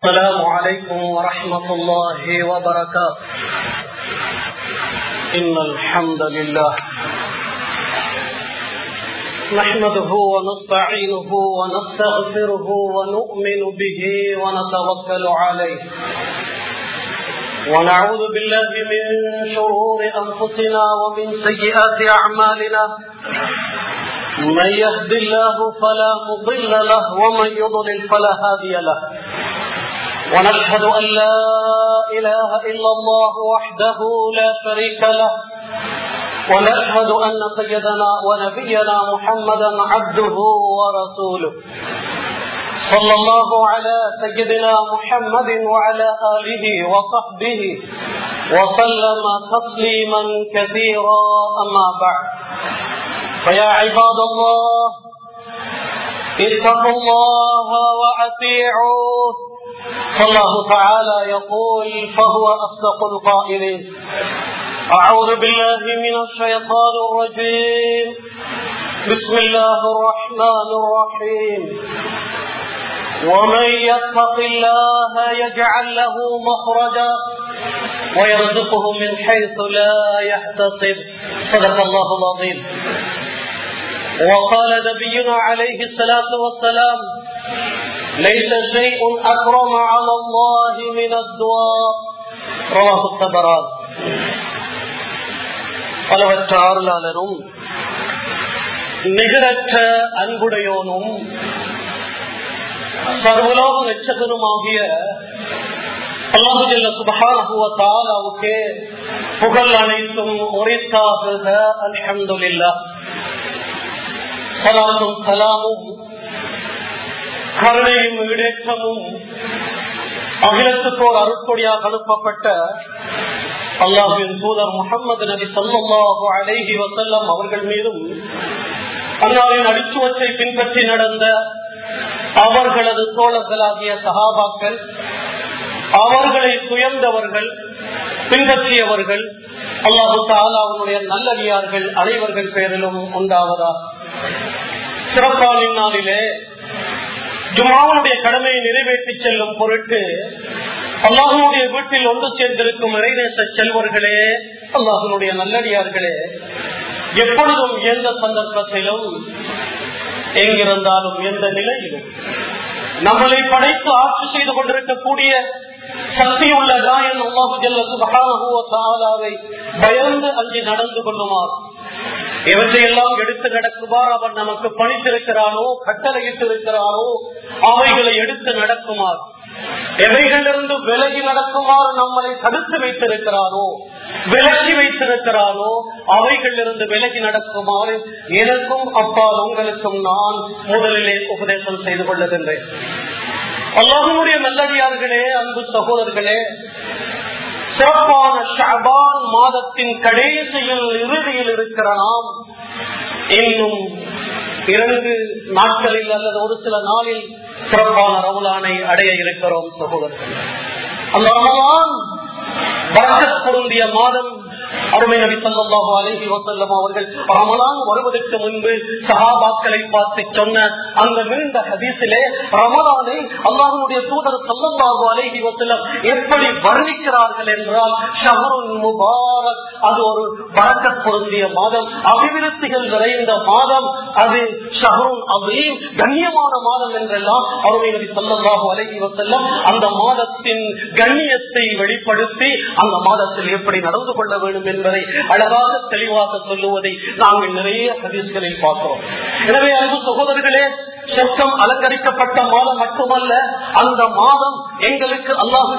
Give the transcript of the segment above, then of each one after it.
السلام عليكم ورحمة الله وبركاته إن الحمد لله نحمده ونستعينه ونستغفره ونؤمن به ونتوكل عليه ونعوذ بالله من شرور أنفسنا ومن سيئات أعمالنا من يهد الله فلا مضل له ومن يضلل فلا هادي له ونشهد أن لا إله إلا الله وحده لا شريك له ونشهد أن سيدنا ونبينا محمدا عبده ورسوله صلى الله على سيدنا محمد وعلى آله وصحبه وسلم تسليما كثيرا أما بعد فيا عباد الله اتقوا الله وأطيعوه فالله تعالى يقول فهو أصدق القائلين أعوذ بالله من الشيطان الرجيم بسم الله الرحمن الرحيم ومن يتق الله يجعل له مخرجا ويرزقه من حيث لا يحتسب صدق الله العظيم وقال نبينا عليه الصلاة والسلام ليس شيء أكرم على الله من الدعاء رواه الطبراني பலவற்ற ஆறுலாளரும் நிகரற்ற அன்புடையோனும் சர்வலோக லட்சகனுமாகிய அல்லாஹுஜல்ல சுபஹானஹுவத்தாலாவுக்கு புகழ் அனைத்தும் உரைத்தாக அல்ஹம்துலில்லா சலாமும் சலாமும் கருணையும் இடேற்றமும் அகிலத்துக்கு ஒரு அருட்கொடியாக அனுப்பப்பட்ட அல்லாஹின் தூதர் முகமது நபி சொல்லாஹு அலைஹி வசல்லம் அவர்கள் மீதும் அல்லாவின் அடிச்சுவற்றை பின்பற்றி நடந்த அவர்களது தோழர்களாகிய சகாபாக்கள் அவர்களை துயர்ந்தவர்கள் பின்பற்றியவர்கள் அல்லாஹு தாலா அவனுடைய நல்லடியார்கள் அனைவர்கள் பேரிலும் உண்டாவதா சிறப்பான நாளிலே ஜுமாவுடைய கடமையை நிறைவேற்றி செல்லும் பொருட்டு அல்லாஹனுடைய வீட்டில் ஒன்று சேர்ந்திருக்கும் இறைநேச செல்வர்களே அல்லாஹனுடைய நல்லடியார்களே எப்பொழுதும் எந்த சந்தர்ப்பத்திலும் எங்கிருந்தாலும் எந்த நிலையிலும் நம்மளை படைத்து ஆட்சி செய்து கொண்டிருக்கக்கூடிய சக்தியுள்ள காயன் அல்லாஹுவை பயந்து அஞ்சு நடந்து கொள்ளுமாறு எவற்றையெல்லாம் எடுத்து நடக்குமாறு அவன் நமக்கு பணித்திருக்கிறானோ கட்டளையிட்டு இருக்கிறானோ அவைகளை எடுத்து நடக்குமாறு எவைகளிலிருந்து விலகி நடக்குமாறு நம்மளை தடுத்து வைத்திருக்கிறானோ விலகி வைத்திருக்கிறானோ அவைகளிலிருந்து விலகி நடக்குமாறு எனக்கும் அப்பால் உங்களுக்கும் நான் முதலிலே உபதேசம் செய்து கொள்ளுகின்றேன் அல்லாஹனுடைய நல்லடியார்களே அன்பு சகோதரர்களே சிறப்பான ஷபான் மாதத்தின் கடைசியில் இறுதியில் இருக்கிற நாம் இன்னும் இரண்டு நாட்களில் அல்லது ஒரு சில நாளில் சிறப்பான ரவுலானை அடைய இருக்கிறோம் சகோதரர்கள் அந்த ரமலான் வரக்கத் பொருந்திய மாதம் அருமை நபி சொல்லாஹு அலஹி வசல்லம் அவர்கள் ரமலான் வருவதற்கு முன்பு சஹாபாக்களை பார்த்து சொன்ன அந்த நீண்ட ஹதீசிலே ரமலானை அல்லாஹனுடைய தூதர் சொல்லல்லாஹு அலஹி வசல்லம் எப்படி வர்ணிக்கிறார்கள் என்றால் ஷஹருன் முபாரக் அது ஒரு வரக்கத் பொருந்திய மாதம் அபிவிருத்திகள் நிறைந்த மாதம் அது ஷஹருன் அபீம் கண்ணியமான மாதம் என்றெல்லாம் அருமை நபி சொல்லல்லாஹு அலஹி வசல்லம் அந்த மாதத்தின் கண்ணியத்தை வெளிப்படுத்தி அந்த மாதத்தில் எப்படி நடந்து கொள்ள வேண்டும் என்பதை அழகாக தெளிவாக சொல்லுவதை நாங்கள் நிறைய ஹதீஸ்களில் பார்க்கிறோம் எனவே அன்பு சகோதரர்களே சொர்க்கம் அலங்கரிக்கப்பட்ட மாதம் மட்டுமல்ல அந்த மாதம் எங்களுக்கு அல்லாஹு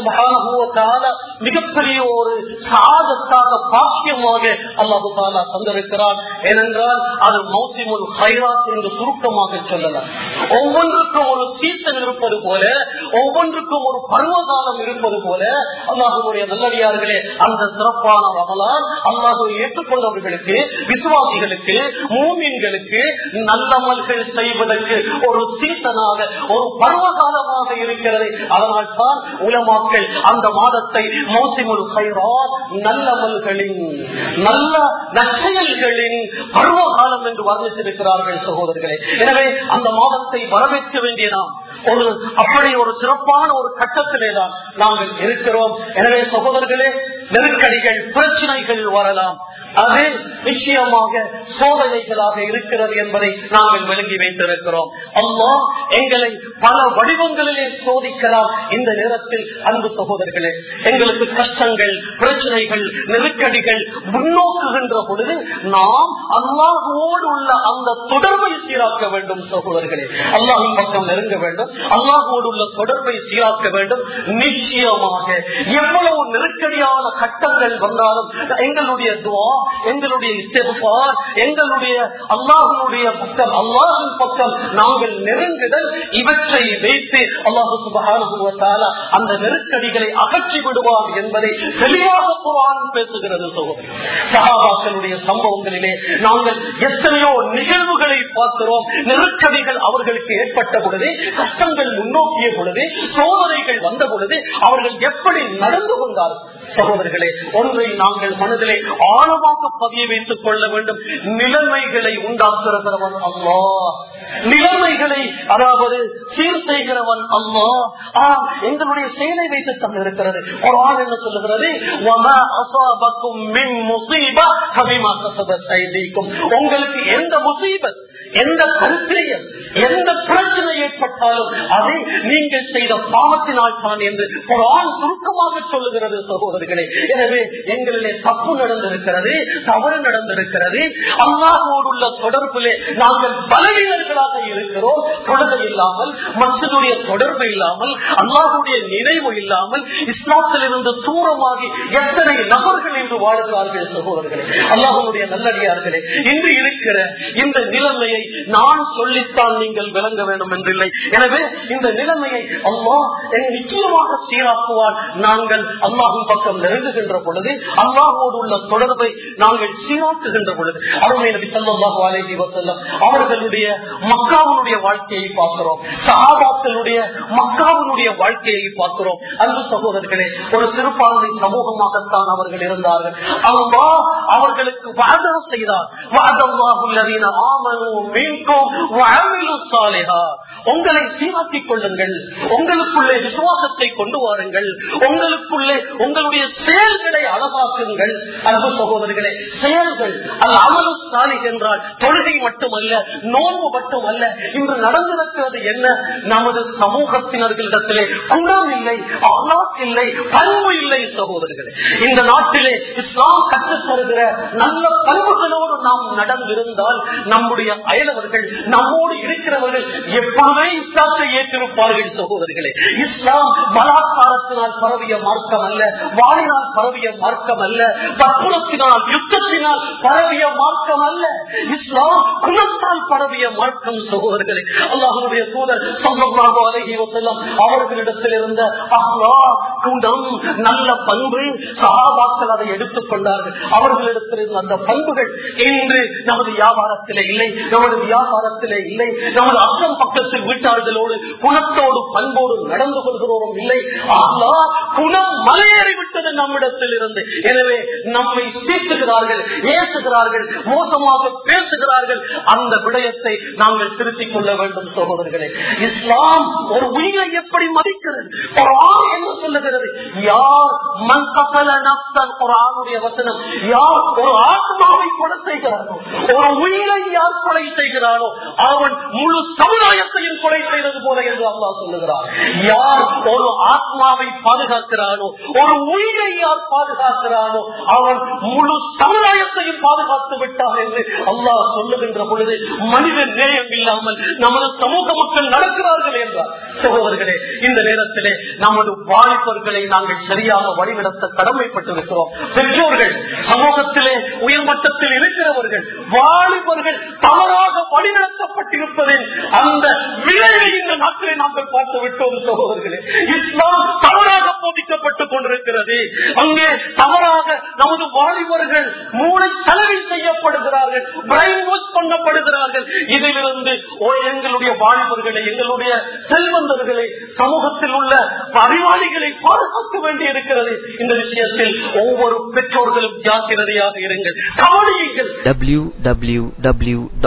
ஜெல்ல மிகப்பெரிய ஒரு சாதத்தாக பாக்கியமாக அல்லாஹு தாலா தந்திருக்கிறார் ஏனென்றால் அது மௌசிமுல் ஹைராத் என்று சுருக்கமாக சொல்லலாம் ஒவ்வொன்றுக்கும் ஒரு சீசன் இருப்பது போல ஒவ்வொன்றுக்கும் ஒரு பருவகாலம் இருப்பது போல அல்லாஹுடைய நல்லடியார்களே அந்த சிறப்பான ரமலான் அல்லாஹு ஏற்றுக்கொண்டவர்களுக்கு விசுவாசிகளுக்கு மூமின்களுக்கு நல்லமல்கள் செய்வதற்கு ஒரு சீசனாக ஒரு பருவகாலமாக இருக்கிறது அதனால் தான் உலமாக்கள் அந்த மாதத்தை மோசிமுல் ஹைராத் நல்லமல்களின் நல்ல நற்செயல்களின் பருவகாலம் என்று வர்ணித்திருக்கிறார்கள் சகோதரர்களே எனவே அந்த மாதத்தை வரவேற்க வேண்டிய நாம் ஒரு அப்படி ஒரு சிறப்பான ஒரு கட்டத்திலே தான் நாங்கள் இருக்கிறோம் எனவே சகோதரர்களே நெருக்கடிகள் பிரச்சனைகள் வரலாம் அது நிச்சயமாக சோதனைகளாக இருக்கிறது என்பதை நாங்கள் விளங்கி வைத்திருக்கிறோம் அம்மா எங்களை பல வடிவங்களிலே சோதிக்கலாம் இந்த நேரத்தில் அன்பு சகோதரர்களே எங்களுக்கு கஷ்டங்கள் பிரச்சனைகள் நெருக்கடிகள் முன்னோக்குகின்ற பொழுது நாம் அல்லாஹுவோடு உள்ள அந்த தொடர்பை சீராக்க வேண்டும் சகோதரர்களே அல்லாஹின் பக்கம் நெருங்க வேண்டும் அல்லாஹுவோடு உள்ள தொடர்பை சீராக்க வேண்டும் நிச்சயமாக எவ்வளவு நெருக்கடியான கட்டங்கள் வந்தாலும் எங்களுடைய துவா எங்களுடைய இஸ்திஃபார், எங்களுடைய அல்லாஹனுடைய பக்கம் அல்லாஹின் பக்கம் நாங்கள் நெருங்குதல் இவற்றை வைத்து அல்லாஹு சுபஹானஹு வ தஆலா அந்த நெருக்கடிகளை அகற்றி விடுவார் என்பதை தெளிவாக குர்ஆன் பேசுகிறது சகோதரி சஹாபாக்களுடைய சம்பவங்களிலே நாங்கள் எத்தனையோ நிகழ்வுகளை பார்க்கிறோம் நெருக்கடிகள் அவர்களுக்கு ஏற்பட்ட பொழுது கஷ்டங்கள் முன்னோக்கிய பொழுது சோதனைகள் வந்த பொழுது அவர்கள் எப்படி நடந்து கொண்டார்கள் சகோதரர்களே ஒன்றை நாங்கள் மனதிலே ஆழமாக பதிய வைத்துக் கொள்ள வேண்டும் நிலைமைகளை உண்டாக்குகிறவன் அல்லா நிலைமைகளை அதாவது சீர் செய்கிறவன் அல்லா ஆம் எங்களுடைய செயலை வைத்து தந்து இருக்கிறது ஒரு ஆள் என்ன சொல்லுகிறது "வமா அஸாபக்கும் மின் முஸீபா ஃபபிமா கஸபத் ஐதீக்கும்." உங்களுக்கு எந்த முசீபத் எந்த கருத்திரியம் எந்த பிரச்சனை ஏற்பட்டாலும் அதை நீங்கள் செய்த பாவத்தினால் தான் என்று ஒரு ஆண் சுருக்கமாக சொல்லுகிறது சகோதரர்களே எனவே எங்களிலே தப்பு நடந்திருக்கிறது தவறு நடந்திருக்கிறது அல்லாஹோடு உள்ள தொடர்பிலே நாங்கள் பலவீனர்களாக இருக்கிறோம் தொடர்பு இல்லாமல் மற்றதுடைய தொடர்பு இல்லாமல் அல்லாஹுடைய நினைவு இல்லாமல் இஸ்லாத்திலிருந்து தூரமாகி எத்தனை நபர்கள் இன்று வாழ்கிறார்கள் சகோதரர்களே அல்லாஹனுடைய நல்லடியார்களே இன்று இருக்கிற இந்த நிலைமையை நான் சொல்லித்தான் நீங்கள் விளங்க வேண்டும் என்றில்லை எனவே இந்த நிலைமையை அல்லாஹ் நிச்சயமாக சீராக்குவார் நாங்கள் அல்லாஹின் பக்கம் நெருங்குகின்ற பொழுது அல்லாஹோடு உள்ள தொடர்பை நாங்கள் சீராக்குகின்ற பொழுது அருமை நபி ஸல்லல்லாஹு அலைஹி வஸல்லம் அவர்களுடைய மக்காவுடைய வாழ்க்கையை பார்க்கிறோம் சஹாபாக்களுடைய மக்காவுடைய வாழ்க்கையை பார்க்கிறோம் அன்பு சகோதரர்களே ஒரு சிறுபான்மை சமூகமாகத்தான் அவர்கள் இருந்தார்கள் அல்லாஹ் அவர்களுக்கு வாதம் செய்தார் வாதல்லாஹு அல்லதீன ஆமனு மின்கும் வஅமிலு ஸாலிஹாத் உங்களை சீராக்கிக் கொள்ளுங்கள் உங்களுக்குள்ளே விசுவாசத்தை கொண்டு வாருங்கள் உங்களுக்குள்ளே உங்களுடைய செயல்களை அளவாக்குங்கள் அன்பு சகோதரர்களே செயல்கள் அது அமலு சாலிக் என்றால் தொழுகை மட்டுமல்ல நோன்பு மட்டுமல்ல இன்று நடந்திருக்கிறது என்ன நமது சமூகத்தினர்களிடத்திலே குணம் இல்லை அல்லாஹ் இல்லை பண்பு இல்லை சகோதரர்களே இந்த நாட்டிலே இஸ்லாம் கற்றுத் தருகிற நல்ல பண்புகளோடு நாம் நடந்திருந்தால் நம்முடைய அயலவர்கள் நம்மோடு இருக்கிறவர்கள் எப்பொழுதே இஸ்லாத்தை ஏற்றிருப்பார்கள் சகோதரிகளே இஸ்லாம் பலாத்காரத்தினால் பரவிய மார்க்கம் அல்ல வாழினால் பரவிய மார்க்கம் அல்ல வற்புறத்தினால் யுத்தத்தினால் பரவிய மார்க்கம் அல்ல இஸ்லாம் குணத்தால் பரவிய மார்க்கம் சகோதரர்களே அல்லாஹனுடைய தூதர் சொல்லமாக அழகி வசல்லம் அவர்களிடத்தில் இருந்த அஹ்லா குணம் நல்ல பண்பு சகாபாக்கள் அதை எடுத்துக் கொண்டார்கள் அவர்களிடத்தில் இருந்த அந்த பண்புகள் இன்று நமது வியாபாரத்திலே இல்லை நமது வியாபாரத்திலே இல்லை நமது அக்கம் பக்கத்தில் வீட்டார்களோடு குணத்தோடு பண்போடு நடந்து கொள்கிறோம் இல்லை அல்லா குணம் மலையேறிவிட்டது நம்மிடத்தில் இருந்து எனவே நம்மை சீட்டுகிறார்கள் ஏசுகிறார்கள் மோசமாக பேசுகிறார்கள் அந்த விடயத்தை நாங்கள் திருத்திக் கொள்ள வேண்டும் சகோதரர்களே இஸ்லாம் ஒரு உயிரை எப்படி மதிக்கிறது ஒரு ஆண் என்ன சொல்லுகிறது யார் மண் கப்பல நப்தன் ஒரு ஆணுடைய வசனம் யார் ஒரு ஆத்மாவை கொலை செய்கிறாரோ ஒரு உயிரை யார் கொலை செய்கிறாரோ அவன் முழு சமுதாயத்தையும் கொலை செய்தது போல என்று அல்லா சொல்லுகிறார் யார் ஒரு ஆத்மாவை பாதுகாக்கிறானோ ஒரு உயிரை யார் பாதுகாக்கிறானோ அவன் முழு சமுதாயத்தையும் பாதுகாத்து விட்டார் என்று அல்லாஹ் சொல்லுகின்ற பொழுது மனித நேயம் இல்லாமல் நமது சமூக மக்கள் நடக்கிறார்கள் என்றார் சகோதரர்களே இந்த நேரத்திலே நமது வாய்ப்பர்களை நாங்கள் சரியாக வழிநடத்த கடமைப்பட்டிருக்கிறோம் பெற்றோர்கள் சமூகத்திலே உயர்மட்டத்தில் இருக்கிறவர்கள் வாலிபர்கள் தவறாக வழிநடத்தப்பட்டிருப்பதில் அந்த விளைவை இந்த நாட்டிலே நாங்கள் பார்த்து விட்டோம் சகோதரர்களே இஸ்லாம் தவறாக போதிக்கப்பட்டுக் கொண்டிருக்கிறது அங்கே தவறாக நமது வாலிபர்கள் மூளை செலவை செய்யப்படுகிறார்கள் பிரைன் வாஷ் பண்ணப்படுகிறார்கள் இதிலிருந்து ஓ எங்களுடைய வாலிபர்களை எங்களுடைய செல்வந்தர்களை சமூகத்தில் உள்ள அறிவாளிகளை பாதுகாக்க வேண்டி இருக்கிறது இந்த விஷயத்தில் ஒவ்வொரு பெற்றோர்களும் ஜாக்கிரதையாக இருங்கள் கவனியுங்கள் www.acmyc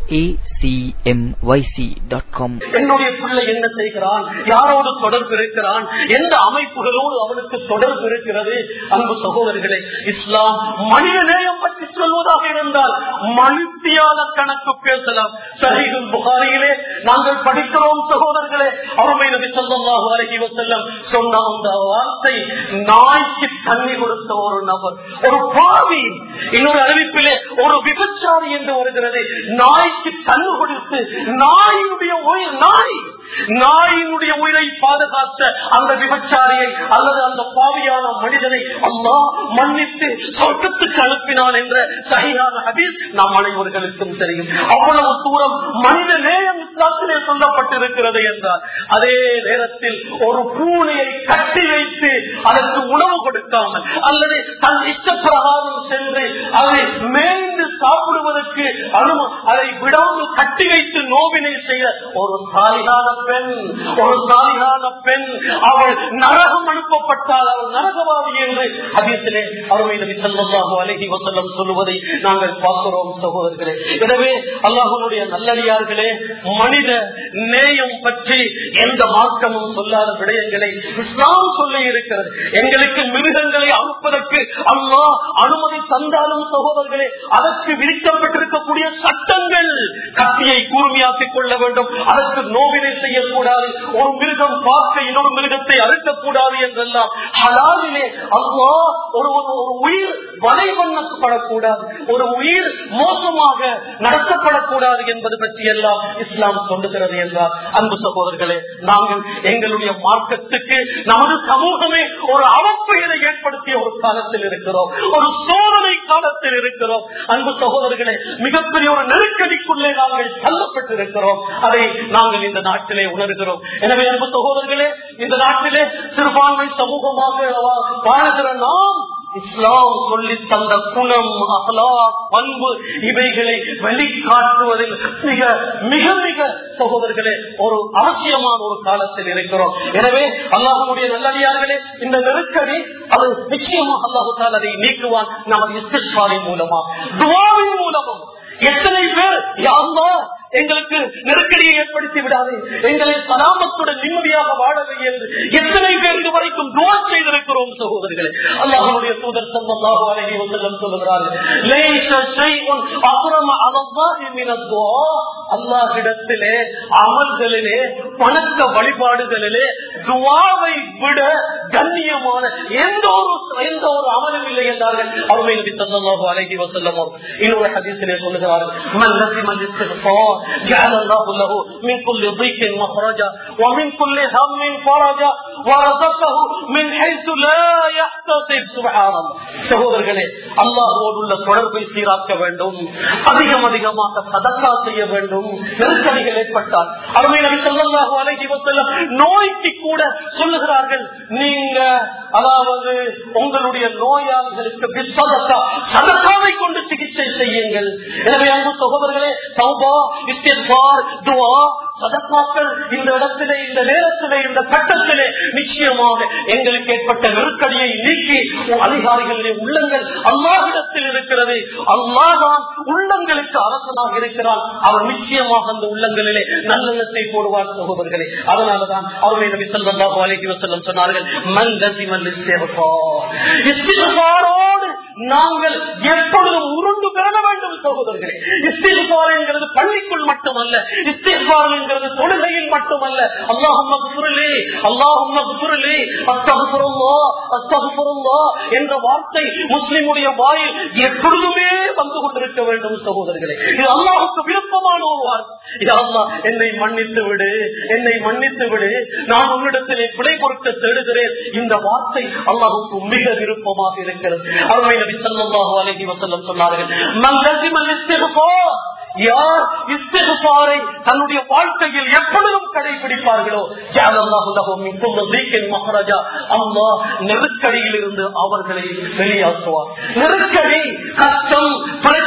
acmyc.com என்னுடைய பிள்ளை என்ன செய்கிறான் யாரோடு தொடர்பு இருக்கிறான் எந்த அமைப்புகளோடு அவனுக்கு தொடர்பு இருக்கிறது அன்பு சகோதரர்களே இஸ்லாம் மனித நேயம் பற்றி சொல்வதாக இருந்தால் மனுத்தியால கணக்கு பேசலாம் சஹீதுல் புகாரியிலே நாங்கள் படிக்கிறோம் சகோதரர்களே அருமை நபி ஸல்லல்லாஹு அலைஹி வஸல்லம் சொன்ன அந்த வார்த்தை நாய்க்கு தண்ணி கொடுத்த ஒரு நபர் ஒரு பாவி இன்னொரு அறிவிப்பிலே ஒரு விபச்சாரி என்று வருகிறது நாய்க்கு தண்ணி கொடுத்து நாயினுடைய உயிர் நாய் நாயினுடைய உயிரை பாதுகாத்த அந்த விபச்சாரியை அல்லது அந்த பாவியான மனிதனை அல்லா மன்னித்து சொர்க்கத்துக்கு அனுப்பினான் என்ற சகியான ஹதீஸ் நம் அனைவர்களுக்கும் தெரியும் அவ்வளவு தூரம் மனித நேயம் இஸ்லாத்திலே சொல்லப்பட்டிருக்கிறது என்றால் அதே நேரத்தில் ஒரு பூனையை கட்டி வைத்து அதற்கு உணவு கொடுக்காமல் அல்லது தன் இஷ்டப்பிரகாரம் சென்று அதை மேய்ந்து சாப்பிடுவதற்கு அனும அதை விடாமல் கட்டி வைத்து நோவினை செய்த ஒரு சாலிகான பெண் ஒரு சாலிகான பெண் அவள் நரகம் அனுப்பப்பட்டால் அவள் நரகவாதி என்று அதிகத்திலே அருமை நபி செல்வமாக அழகி வசல்லம் சொல்லுவதை நாங்கள் பார்க்கிறோம் சகோதரர்களே எனவே அல்லாஹனுடைய நல்லடியார்களே மனித நேயம் பற்றி எந்த மார்க்கமும் சொல்லாத விடயங்களை இஸ்லாம் சொல்லி இருக்கிறது எங்களுக்கு மிருகங்களை அனுப்பதற்கு அல்லாஹ் அனுமதி தந்தாலும் சகோதரர்களே அதற்கு விதிக்கப்பட்டிருக்கக்கூடிய சட்டங்கள் கத்தியை கூர்மையாக்கிக் கொள்ள வேண்டும் அதற்கு நோவினை செய்யக்கூடாது ஒரு மிருகம் பார்க்க இன்னொரு மிருகத்தை அறுக்கக்கூடாது என்றெல்லாம் ஹலாலிலே அல்லா ஒரு ஒரு- ஒரு உயிர் வலை பண்ணப்படக்கூடாது ஒரு உயிர் மோசமாக நடத்தப்படக்கூடாது என்பது பற்றி எல்லாம் இஸ்லாம் சொல்லுகிறது என்றால் அன்பு சகோதரர்களே நாங்கள் எங்களுடைய மார்க்கத்துக்கு நமது சமூகமே ஒரு அவப்பெயரை ஏற்படுத்திய ஒரு காலத்தில் இருக்கிறோம் ஒரு சோதனை காலத்தில் இருக்கிறோம் அன்பு சகோதரர்களே மிகப்பெரிய ஒரு நெருக்கடிக்குள்ளே நாங்கள் தள்ளப்பட்டிருக்கிறோம் அதை நாங்கள் இந்த நாட்டிலே உணர்கிறோம் எனவே அன்பு சகோதரர்களே இந்த நாட்டிலே சிறுபான்மை சமூகமாக வா- வாழுகிற நாம் இஸ்லாம் சொல்லி தந்த குணம் அகலா பண்பு இவைகளை வெளிக்காட்டுவதில் மிக மிக மிக சகோதரர்களே ஒரு அவசியமான ஒரு காலத்தில் இருக்கிறோம் எனவே அல்லாஹனுடைய நல்லடியார்களே இந்த நெருக்கடி அது நிச்சயமாக அல்லாஹால் அதை நீக்குவான் நமது இஸ்திஃபாரின் மூலமா துவாவின் மூலமும் எத்தனை பேர் யாருந்தா எங்களுக்கு நெருக்கடியை ஏற்படுத்தி விடாது எங்களை சலாமத்துடன் நிம்மதியாக வாழவை என்று எத்தனை பேர் இதுவரைக்கும் துவா செய்திருக்கிறோம் சகோதரர்களே அல்லாஹனுடைய தூதர் சல்லாஹு அலைஹி வஸல்லம் சொல்லுகிறார்கள் லைஸ ஷைஉன் அக்ரம அலல்லாஹி மினத் துஆ அல்லாஹ்விடத்திலே அமல்களிலே வணக்க வழிபாடுகளிலே துவாவை விட கண்ணியமான எந்த ஒரு எந்த ஒரு அமலும் இல்லை என்றார்கள் அருமை நபி ஸல்லல்லாஹு அலைஹி வஸல்லம் இன்னொரு ஹதீஸிலே சொல்லுகிறார்கள் மன் லஸிம الاستغفار جعل الله له من كل ضيق مخرجا ومن كل هم فرجا ورزقه من حيث لا يحتسب سبحان الله சகோதரர்களே அல்லாஹ்வோடு உள்ள தொடர்பை சீராக்க வேண்டும் அதிகம் அதிகமாக சதக்கா செய்ய வேண்டும் நெருக்கடிகள் ஏற்பட்டால் அருமை நபி ஸல்லல்லாஹு அலைஹி வஸல்லம் நோய்க்கு கூட சொல்லுகிறார்கள் நீங்க அதாவது உங்களுடைய நோயாளிகளுக்கு பிஸ்ஸதக்கா சதக்காவை கொண்டு சிகிச்சை செய்யுங்கள் எனவே அன்பு சகோதரர்களே தௌபா இஸ்திக்பார் துஆ சதக்காக்கள் இந்த இடத்திலே இந்த நேரத்திலே இந்த கட்டத்திலே நிச்சயமாக எங்களுக்கு ஏற்பட்ட நெருக்கடியை நீக்கி அதிகாரிகளுடைய உள்ளங்கள் அல்லாஹிடத்தில் இருக்கிறது அல்லாஹான் உள்ளங்களுக்கு அரசனாக இருக்கிறான் அவர் நிச்சயமாக அந்த உள்ளங்களிலே நல்லெண்ணத்தை போடுவார் சகோதரர்களே அதனாலதான் அவருடைய நபி ஸல்லல்லாஹு அலைஹி வஸல்லம் சொன்னார்கள் மன் லஸிமல் இஸ்திக்பார் இஸ்திக்பாரோடு நாங்கள் எப்பொழுதும் உருண்டு பெற வேண்டும் சகோதரர்களே இஸ்திக்பார் என்கிறது பள்ளிக்குள் மட்டுமல்ல இஸ்திக்பார் என்கிறது தொழுகையில் மட்டுமல்ல அல்லாஹும் மக்ஃபுர்லி அல்லாஹும் மக்ஃபுர்லி அஸ்தக்ஃபிருல்லாஹ் அஸ்தக்ஃபிருல்லாஹ் என்ற வார்த்தை முஸ்லிமுடைய வாயில் எப்பொழுதுமே வந்து கொண்டிருக்க வேண்டும் சகோதரர்களே இது அல்லாஹுக்கு விருப்பமான ஒரு வார்த்தை யா அல்லாஹ், என்னை மன்னித்து விடு என்னை மன்னித்து விடு நான் உன்னிடத்திலே பிழை பொறுக்க தேடுகிறேன் இந்த வார்த்தை அல்லாஹுக்கு மிக விருப்பமாக இருக்கிறது அருமை நபி ஸல்லல்லாஹு அலைஹி வஸல்லம் சொன்னார்கள் மன் லஸிமல் இஸ்திக்ஃபார் யார் இஸ்திக்பாரை தன்னுடைய வாழ்க்கையில் எப்பொழுதும் கடைபிடிப்பார்களோ ஜஅலல்லாஹு லஹு மின் குல்லி தீக்கின் மஹ்ரஜா அல்லாஹ் நெருக்கடியில் இருந்து அவர்களை வெளியாக்குவார் நெருக்கடி கஷ்டம் பிரச்சனை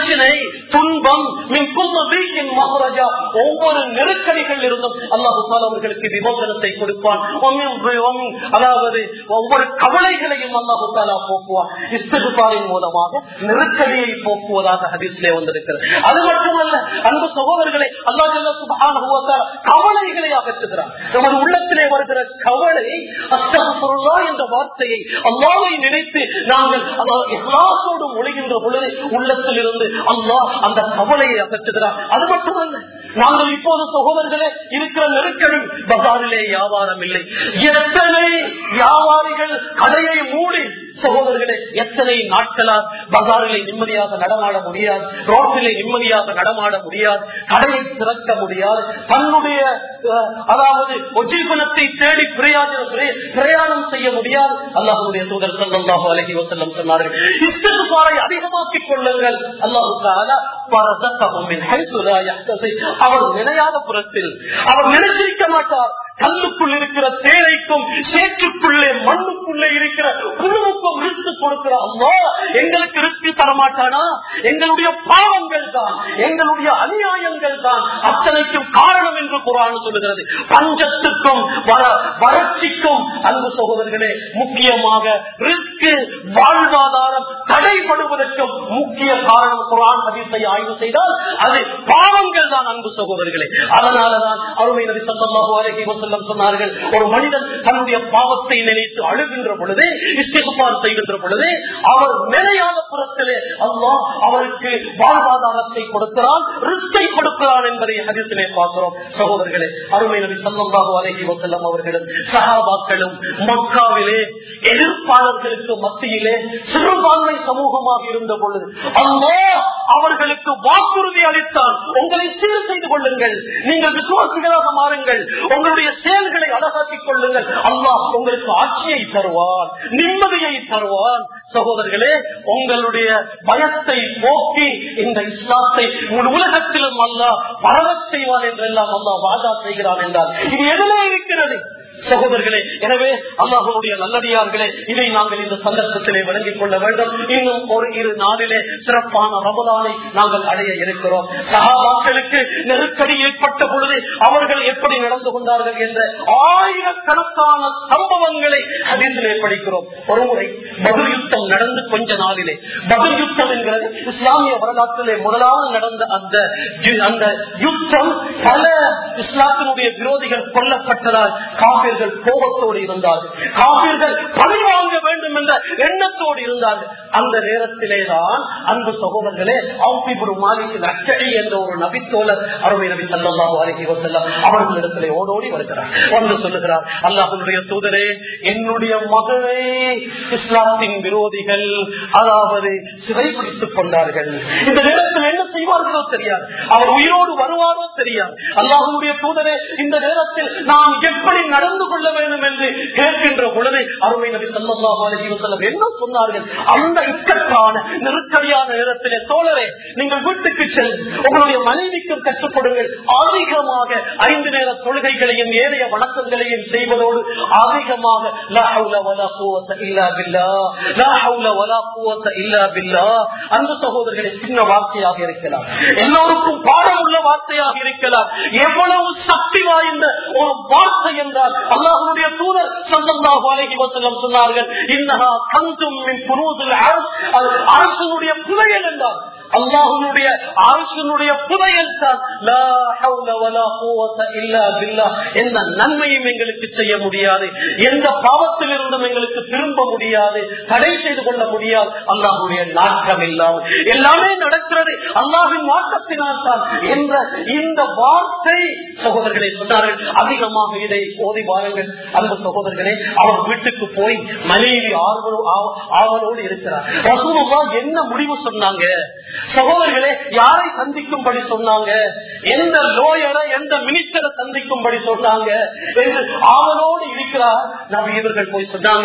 பிரச்சனை துன்பம் மின் கும்ம வீட்டின் மகராஜா ஒவ்வொரு நெருக்கடிகள் இருந்தும் அல்லாஹு தாலா அவர்களுக்கு விமோசனத்தை கொடுப்பான் ஒம்மின் வி- ஒம்மின் அதாவது ஒவ்வொரு கவலைகளையும் அல்லாஹு தாலா போக்குவான் இஸ்திகுபாரின் மூலமாக நெருக்கடியை போக்குவதாக ஹதீஸ்லே வந்திருக்கிறது அது மட்டுமல்ல அன்பு சகோதரர்களை அல்லாஹ் ஜல்ல சுப்ஹானஹு வ தஆலா கவலைகளை அகற்றுகிறார் நமது உள்ளத்திலே வருகிற கவலை அஸ்தகுல்லாஹ் என்ற வார்த்தையை அல்லாஹ்வை நினைத்து நாங்கள் அல்லாஹ் இஹ்லாஸோடு மொழிகின்ற பொழுது உள்ளத்தில் இருந்து அல்லாஹ் அந்த கவலையை அகற்றுகிறார் அது மட்டுமல்ல நாங்கள் இப்போது சகோதரர்களே இருக்கிற நெருக்கடி பஜாரிலே வியாபாரம் இல்லை எத்தனை வியாபாரிகள் கடையை மூடி சகோதரர்களே எத்தனை நாட்களால் பஜாரிலே நிம்மதியாக நடமாட முடியாது ரோட்டிலே நிம்மதியாக நடமாட முடியாது கடையை திறக்க முடியாது தன்னுடைய அஹ், அதாவது ஒஜீவனத்தை தேடி பிரயாஜன பிரய- பிரயாணம் செய்ய முடியாது அல்லாஹுடைய தூதர் சல்லாஹு அலஹி வசல்லம் சொன்னார்கள் இஸ்திகுபாரை அதிகமாக்கிக் கொள்ளுங்கள் அல்லாஹு தாலா பரதத்தஹும் மின் ஹைசு லா யஹ்தசிப். அவர் நினையாத புறத்தில் அவர் நினைச்சிருக்க மாட்டார் கல்லுக்குள் இருக்கிற தேரைக்கும் சேற்றுக்குள்ளே மண்ணுக்குள்ளே இருக்கிற குழுவுக்கும் ரிஸ்க் கொடுக்கிற அம்மா எங்களுக்கு ரிஸ்க் தரமாட்டானா எங்களுடைய பாவங்கள் தான் எங்களுடைய அநியாயங்கள் தான் அத்தனைக்கும் காரணம் என்று குரான் சொல்லுகிறது பஞ்சத்துக்கும் வர- வறட்சிக்கும் அன்பு சகோதரர்களே முக்கியமாக ரிஸ்க் வாழ்வாதாரம் தடைபடுவதற்கும் முக்கிய காரணம் குரான் ஹதீஸை ஆய்வு செய்தால் அது பாவங்கள் தான் அன்பு சகோதரர்களே அதனாலதான் அருமை நபி ஸல்லல்லாஹு அலைஹி வஸல்லம் சொன்னார்கள் ஒரு மனிதன் தன்னுடைய பாவத்தை நினைத்து அழுகின்ற பொழுது இஸ்திக்பார் செய்கின்ற பொழுது அவர் நிலையான புறத்திலே அல்லாஹ் அவருக்கு வாழ்வாதாரத்தை கொடுக்கிறான் ரிஸ்கை கொடுக்கிறான் என்பதை ஹதீஸிலே பார்க்கிறோம் சகோதரர்களே அருமை நபி ஸல்லல்லாஹு அலைஹி வஸல்லம் அவர்களும் சஹாபாக்களும் மக்காவிலே எதிர்ப்பாளர்களுக்கு மத்தியிலே சிறுபான்மை சமூகமாக இருந்த பொழுது அல்லாஹ் அவர்களுக்கு வாக்குறுதி அளித்தான் உங்களை சீர் செய்து கொள்ளுங்கள் நீங்கள் விசுவாசிகளாக மாறுங்கள் உங்களுடைய செயல்களை அழகாக்கிக் கொள்ளுங்கள் அல்லாஹ் உங்களுக்கு ஆட்சியை தருவான் நிம்மதியை தருவான் சகோதரர்களே உங்களுடைய பயத்தை போக்கி இந்த இஸ்லாத்தை முழு உலகத்திலும் அல்லாஹ் பரவச் செய்வான் என்றெல்லாம் அல்லாஹ் வாதா செய்கிறான் என்றால் இது எதிலே இருக்கிறது சகோதரர்களே எனவே அல்லாஹனுடைய நல்லடியார்களே இதை நாங்கள் இந்த சந்தர்ப்பத்திலே வழங்கிக் கொள்ள வேண்டும் இன்னும் ஒரு இரு நாளிலே சிறப்பான ரமலானை நாங்கள் அடைய இருக்கிறோம் சகாபாக்களுக்கு நெருக்கடி ஏற்பட்ட பொழுது அவர்கள் எப்படி நடந்து கொண்டார்கள் என்ற ஆயிரக்கணக்கான சம்பவங்களை அதிலே படிக்கிறோம் ஒருமுறை பதில் யுத்தம் நடந்து கொஞ்ச நாளிலே பதில் யுத்தம் என்கிறது இஸ்லாமிய வரலாற்றிலே முதலாவது நடந்த அந்த ஜி- அந்த யுத்தம் பல இஸ்லாத்தினுடைய விரோதிகள் கொல்லப்பட்டதால் காவிர்கள் கோபத்தோடு இருந்தார்கள் காவிர்கள் பழி வாங்க வேண்டும் என்ற எண்ணத்தோடு இருந்தார்கள் அந்த நேரத்திலே தான் அன்பு சகோதரர்களே அவுப்பிபுரு மாலிக் நக்கடி என்ற ஒரு நபித்தோழர் அருமை நபி சல்லாஹூ அலஹி வசல்லம் அவர்களிடத்திலே ஓடோடி வருகிறார் வந்து சொல்லுகிறார் அல்லாஹனுடைய தூதரே என்னுடைய மகளே இஸ்லாத்தின் விரோதிகள் அதாவது சிறைபிடித்துக் கொண்டார்கள் இந்த நேரத்தில் என்ன செய்வார்களோ தெரியாது அவர் உயிரோடு வருவாரோ தெரியாது அல்லாஹனுடைய தூதரே இந்த நேரத்தில் நாம் எப்படி நடந்து கொள்ள வேண்டும் என்று கேட்கின்ற பொழுது அருமை நபி ஸல்லல்லாஹு அலைஹி வஸல்லம் என்ன சொன்னார்கள் அந்த இக்கட்டான நெருக்கடியான நேரத்திலே தோழரே நீங்கள் வீட்டுக்கு செல் உங்களுடைய மனைவிக்கும் கற்றுக் கொடுங்கள் அதிகமாக ஐந்து நேர தொழுகைகளையும் ஏனைய வணக்கங்களையும் செய்வதோடு அதிகமாக லா ஹவுல வலா குவத்த இல்லா பில்லாஹ் லா ஹவுல வலா குவத்த இல்லா பில்லாஹ் அன்பு சகோதரர்களே சின்ன வார்த்தையாக இருக்கலாம் எல்லோருக்கும் பாடம் உள்ள வார்த்தையாக இருக்கலாம் எவ்வளவு சக்தி வாய்ந்த ஒரு வார்த்தை என்றால் அல்லாஹனுடைய தூதர் ஸல்லல்லாஹு அலைஹி வஸல்லம் சொன்னார்கள் இன்னஹா கன்தும் மின் குனூதில் அர்ஷ் அது அரசனுடைய புதையல் என்றார் அல்லாஹனுடைய அரசனுடைய புதையல் தான் லா ஹவுல வலா குவத்த இல்லா பில்லாஹ் எந்த நன்மையும் எங்களுக்கு செய்ய முடியாது எந்த பாவத்தில் இருந்தும் எங்களுக்கு திரும்ப முடியாது தடை செய்து கொள்ள முடியாது அல்லாஹுடைய நாட்டம் இல்லாமல் எல்லாமே நடக்கிறது அல்லாஹின் நாட்டத்தினால் தான் என்ற இந்த வார்த்தை சகோதரர்களை சொன்னார்கள் அதிகமாக இதை ஓதி வாருங்கள் அந்த சகோதரர்களே அவர் வீட்டுக்கு போய் மனைவி ஆர்வலோ- ஆவ- ஆவலோடு இருக்கிறார் ரசூலுல்லா என்ன முடிவு சொன்னாங்க சகோதரர்களே யாரை சந்திக்கும்படி சொன்னாங்க எந்த லோயரை எந்த மினிஸ்டரை சந்திக்கும்படி சொன்னாங்க என்று ஆவலோடு இருக்கிறார் நபி இவர்கள் போய் சொன்னாங்க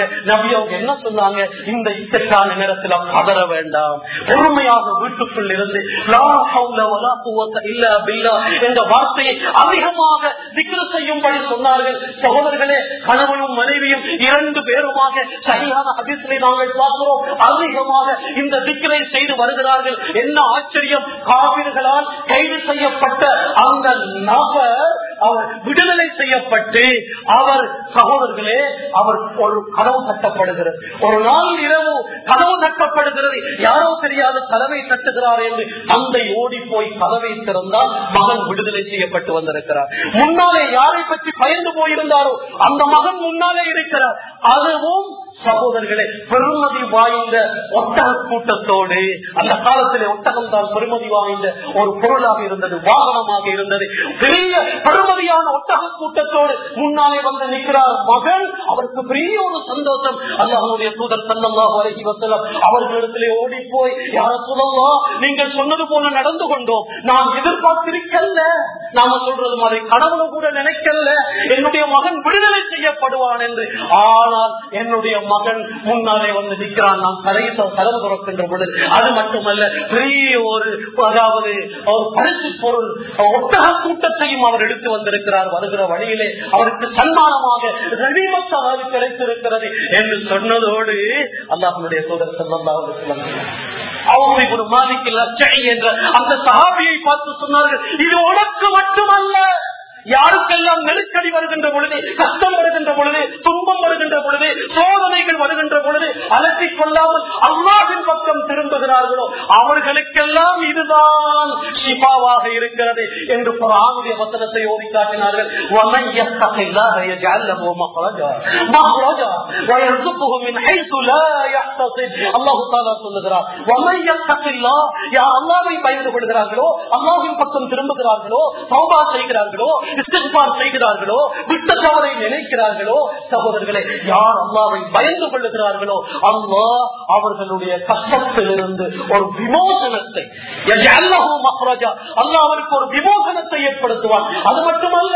சொன்னாங்க நபி அவங்க என்ன சொன்னாங்க இந்த இக்கட்டான நேரத்தில் பதற வேண்டாம் பொறுமையாக வீட்டுக்குள் இருந்து லா ஹவுல வலா குவத்த இல்லா பில்லா என்ற வார்த்தையை அதிகமாக திக்ரு செய்யும்படி சொன்னார்கள் சகோதரர்களே கணவனும் மனைவியும் இரண்டு பேருமாக சரியான அதிசலை நாங்கள் பார்க்கிறோம் அதிகமாக இந்த திக்ரை செய்து வருகிறார்கள் என்ன ஆச்சரியம் காவிர்களால் கைது செய்யப்பட்ட அந்த நபர் அவர் விடுதலை செய்யப்பட்டு அவர் சகோதரர்களே அவர் ஒரு கதவு தட்டப்படுகிறது ஒரு நாள் இரவு கதவு தட்டப்படுகிறது யாரோ தெரியாத கதவை தட்டுகிறார் என்று தந்தை ஓடி போய் கதவை திறந்தால் மகன் விடுதலை செய்யப்பட்டு வந்திருக்கிறார் முன்னாலே யாரை பற்றி பயந்து போயிருந்தாரோ அந்த மகன் முன்னாலே இருக்கிறார் அதுவும் சகோதரர்களே பெருமதி வாய்ந்த ஒட்டக கூட்டத்தோடு அந்த காலத்திலே ஒட்டகம் தான் பெருமதி வாய்ந்த ஒரு பொருளாக இருந்தது வாகனமாக இருந்தது பெரிய பெருமதியான ஒட்டக கூட்டத்தோடு முன்னாலே வந்து நிற்கிறார் மகன் அவருக்கு பெரிய ஒரு சந்தோஷம் அல்லாஹனுடைய தூதர் சன்னமாக வரைகி வசலம் அவர்களிடத்திலே ஓடி போய் யார சொல்லலாம் நீங்கள் சொன்னது போல நடந்து கொண்டோம் நான் எதிர்பார்த்திருக்கல்ல நாம சொல்றது மாதிரி கனவுல கூட நினைக்கல என்னுடைய மகன் விடுதலை செய்யப்படுவான் என்று ஆனால் என்னுடைய மகன் முன்னாலே வந்து நிற்கிறான் நாம் கதை கதவு துறக்கின்ற பொழுது அது மட்டுமல்ல பெரிய ஒரு அதாவது ஒரு பரிசு பொருள் ஒட்டக கூட்டத்தையும் அவர் எடுத்து வந்திருக்கிறார் வருகிற வழியிலே அவருக்கு சன்மானமாக ரெடிமத்தாவது கிடைத்திருக்கிறது என்று சொன்னதோடு அல்லாஹனுடைய சோதர் செல்லம் அவரை ஒரு மாதிக்கு லட்சை என்ற அந்த சகாபியை பார்த்து சொன்னார்கள் இது உனக்கு மட்டுமல்ல யாருக்கெல்லாம் நெருக்கடி வருகின்ற பொழுது கஷ்டம் வருகின்ற பொழுது துன்பம் வருகின்ற பொழுது சோதனைகள் வருகின்ற பொழுது அலட்டிக் கொள்ளாமல் அல்லாவின் பக்கம் திரும்புகிறார்களோ அவர்களுக்கெல்லாம் இதுதான் ஷிபாவாக இருக்கிறது என்று ஒரு ஆணுடைய வசனத்தை ஓடி காட்டினார்கள் பயந்து கொள்கிறார்களோ அல்லாவின் பக்கம் திரும்புகிறார்களோ சௌபா செய்கிறார்களோ இஸ்திஃபார் செய்கிறார்களோ விட்ட தவறை நினைக்கிறார்களோ சகோதரர்களே யார் அல்லாவை பயந்து கொள்ளுகிறார்களோ அல்லா அவர்களுடைய கஷ்டத்திலிருந்து ஒரு விமோசனத்தை அல்லா அவருக்கு ஒரு விமோசனத்தை ஏற்படுத்துவார் அது மட்டுமல்ல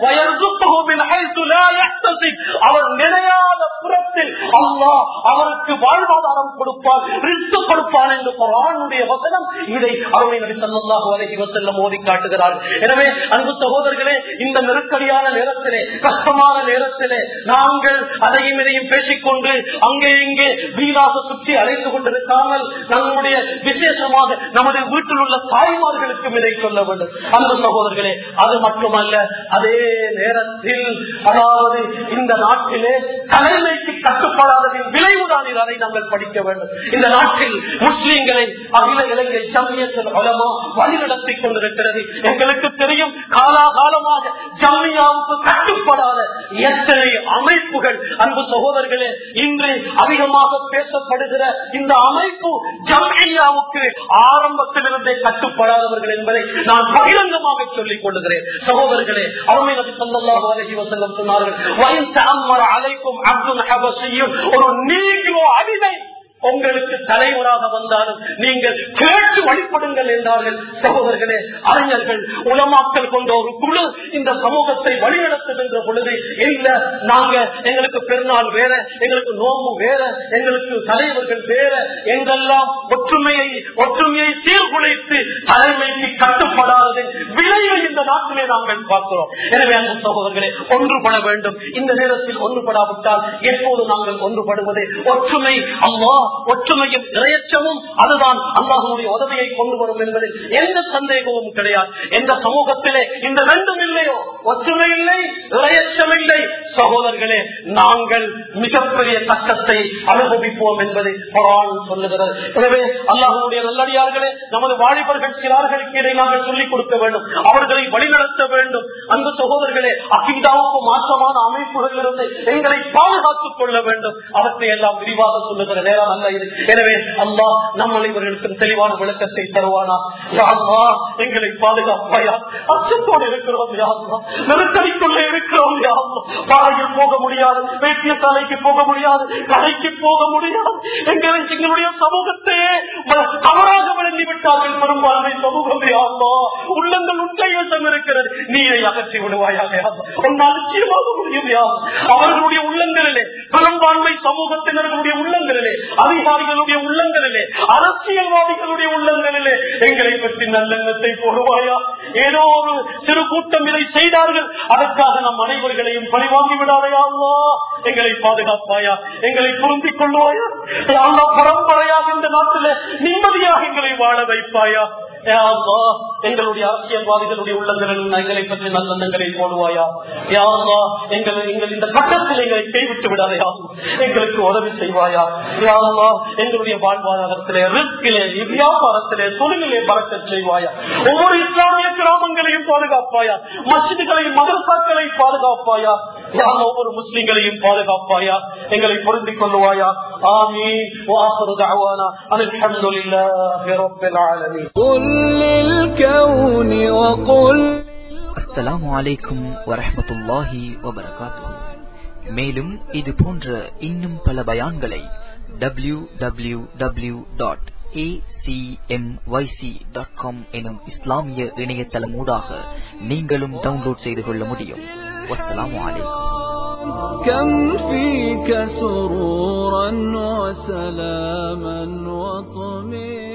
அவர் நினையாத புறத்தில் அல்லாஹ் அவருக்கு வாழ்வாதாரம் கொடுப்பார் ரிஸ்க் கொடுப்பார் என்று குரானுடைய வசனம் இதை அவருடைய நபி ஸல்லல்லாஹு அலைஹி வஸல்லம் ஓதி காட்டுகிறார் எனவே அன்பு சகோதரர்களே இந்த நெருக்கடியான நேரத்திலே கஷ்டமான நேரத்திலே நாங்கள் அதையும் இதையும் பேசிக்கொண்டு அங்கே இங்கே வீணாக சுற்றி அழைத்து கொண்டிருக்காமல் நம்முடைய விசேஷமாக நமது வீட்டில் உள்ள தாய்மார்களுக்கும் இதை சொல்ல வேண்டும் அன்பு சகோதரர்களே அது மட்டுமல்ல அதே நேரத்தில் அதாவது இந்த நாட்டிலே தலைமைக்கு கட்டுப்படாததின் விளைவுதான் இது அதை நாங்கள் படிக்க வேண்டும் இந்த நாட்டில் முஸ்லீம்களை அகில இலங்கை ஜம்மியத்தில் வளமா வழிநடத்திக் கொண்டிருக்கிறது எங்களுக்கு தெரியும் காலாகாலமாக ஜம்மியாவுக்கு கட்டுப்படாத எத்தனை அமைப்புகள் அன்பு சகோதரர்களே இன்று அதிகமாக பேசப்படுகிற இந்த அமைப்பு ஜம்மியாவுக்கு ஆரம்பத்திலிருந்தே கட்டுப்படாதவர்கள் என்பதை நான் பகிரங்கமாக சொல்லிக் கொள்ளுகிறேன் சகோதரர்களே அருமை நபி ஸல்லல்லாஹு அலைஹி வஸல்லம் சொன்னார்கள் "வஇன் தஅம்மர அலைக்கும் அப்துன் ஹபஷியுன்" ஒரு நீக்ரோ அடிமை உங்களுக்கு தலைவராக வந்தாலும் நீங்கள் கேட்டு வழிபடுங்கள் என்றார்கள் சகோதரர்களே அறிஞர்கள் உலமாக்கல் கொண்ட ஒரு குழு இந்த சமூகத்தை வழிநடத்துகின்ற பொழுது இல்ல நாங்க எங்களுக்கு பெருநாள் வேற எங்களுக்கு நோம்பு வேற எங்களுக்கு தலைவர்கள் வேற என்றெல்லாம் ஒற்றுமையை ஒற்றுமையை சீர்குலைத்து தலைமைக்கு கட்டுப்படாதது விளைவை இந்த நாட்டிலே நாங்கள் பார்க்கிறோம் எனவே அந்த சகோதரர்களே ஒன்றுபட வேண்டும் இந்த நேரத்தில் ஒன்றுபடாவிட்டால் எப்போது நாங்கள் ஒன்றுபடுவது ஒற்றுமை அம்மா ஒற்றுமையும் இரையச்சமும் அதுதான் அல்லாஹனுடைய உதவியை கொண்டு வரும் என்பதில் எந்த சந்தேகமும் கிடையாது எந்த சமூகத்திலே இந்த ரெண்டும் இல்லையோ ஒற்றுமை இல்லை இரையச்சம் இல்லை சகோதரர்களே நாங்கள் மிகப்பெரிய கஷ்டத்தை அனுபவிப்போம் என்பதை குரான் சொல்லுகிறது எனவே அல்லாஹனுடைய நல்லடியார்களே நமது வாலிபர்கள் சிறார்களுக்கு இதை நாங்கள் சொல்லிக் கொடுக்க வேண்டும் அவர்களை வழிநடத்த வேண்டும் அந்த சகோதரர்களே அகிதாவுக்கு மாற்றமான அமைப்புகள் இருந்து எங்களை பாதுகாத்துக் கொள்ள வேண்டும் அவற்றை எல்லாம் விரிவாக சொல்லுகிற நேரம் அல்ல இது எனவே அம்மா நம் அனைவர்களுக்கும் தெளிவான விளக்கத்தை தருவானா யா அல்லாஹ், எங்களை பாதுகாப்பாயா அச்சத்தோடு இருக்கிறோம் யா அல்லாஹ். நெருக்கடிக்குள்ளே இருக்கிறோம் யா அல்லாஹ். பாதையில் போக முடியாது வைத்தியசாலைக்கு போக முடியாது கடைக்கு போக முடியாது எங்களை எங்களுடைய சமூகத்தையே ம- தவறாக விளங்கி விட்டார்கள் பெரும்பான்மை சமூகம் யா அல்லாஹ். உள்ளங்கள் உற்றைவசம் இருக்கிறது நீரை அகற்றி விடுவாயாக யா அல்லாஹ். உன்னால் நிச்சயமாக முடியும் யா அல்லாஹ். அவர்களுடைய உள்ளங்களிலே பெரும்பாலும் சிறுபான்மை சமூகத்தினர்களுடைய உள்ளங்களிலே அதிகாரிகளுடைய உள்ளங்களிலே அரசியல்வாதிகளுடைய உள்ளங்களிலே எங்களை பற்றி நல்லெண்ணத்தை போடுவாயா ஏதோ ஒரு சிறு கூட்டம் இதை செய்தார்கள் அதற்காக நம் அனைவர்களையும் பழிவாங்கி விடாதையா அல்லா எங்களை பாதுகாப்பாயா எங்களை புரிந்திக் கொள்வாயா யா அல்லாஹ், பரம்பரையாக இந்த நாட்டிலே நிம்மதியாக எங்களை வாழ வைப்பாயா யா அல்லாஹ், எங்களுடைய அரசியல்வாதிகளுடைய உள்ளங்களில் எங்களை பற்றி நல்லெண்ணங்களை போடுவாயா யா அல்லாஹ், எங்களை எங்கள் இந்த கட்டத்தில் எங்களை கைவிட்டு விடாதையா எங்களுக்கு உதவி செய்வாயா யா அல்லாஹ், எங்களுடைய வாழ்வாதாரத்திலே ரிஸ்கிலே வியாபாரத்திலே தொழிலே பறக்க செய்வாயா ஒவ்வொரு இஸ்லாமிய கிராமங்களையும் பாதுகாப்பாயா மசிதிகளையும் மதரசாக்களை பாதுகாப்பாயா யா அல்லாஹ், ஒவ்வொரு முஸ்லிம்களையும் பாதுகாப்பாயா எங்களை பொருந்திக் கொள்ளுவாயா ஆமீன் வாஹரு தஅவானா அல்ஹம்துலில்லாஹி ரப்பில் ஆலமீன் قل للكون وقل அஸ்ஸலாமு அலைக்கும் வரஹ்மத்துல்லாஹி வபரகாத்துஹு மேலும் இது போன்ற இன்னும் பல பயான்களை டபிள்யூ டபிள்யூ டபிள்யூ டாட் எனும் இஸ்லாமிய இணையதளமூடாக நீங்களும் டவுன்லோட் செய்து கொள்ள முடியும் வஸ்ஸலாமு அலைக்கும் كم فيك سرورا وسلاما وطمئنا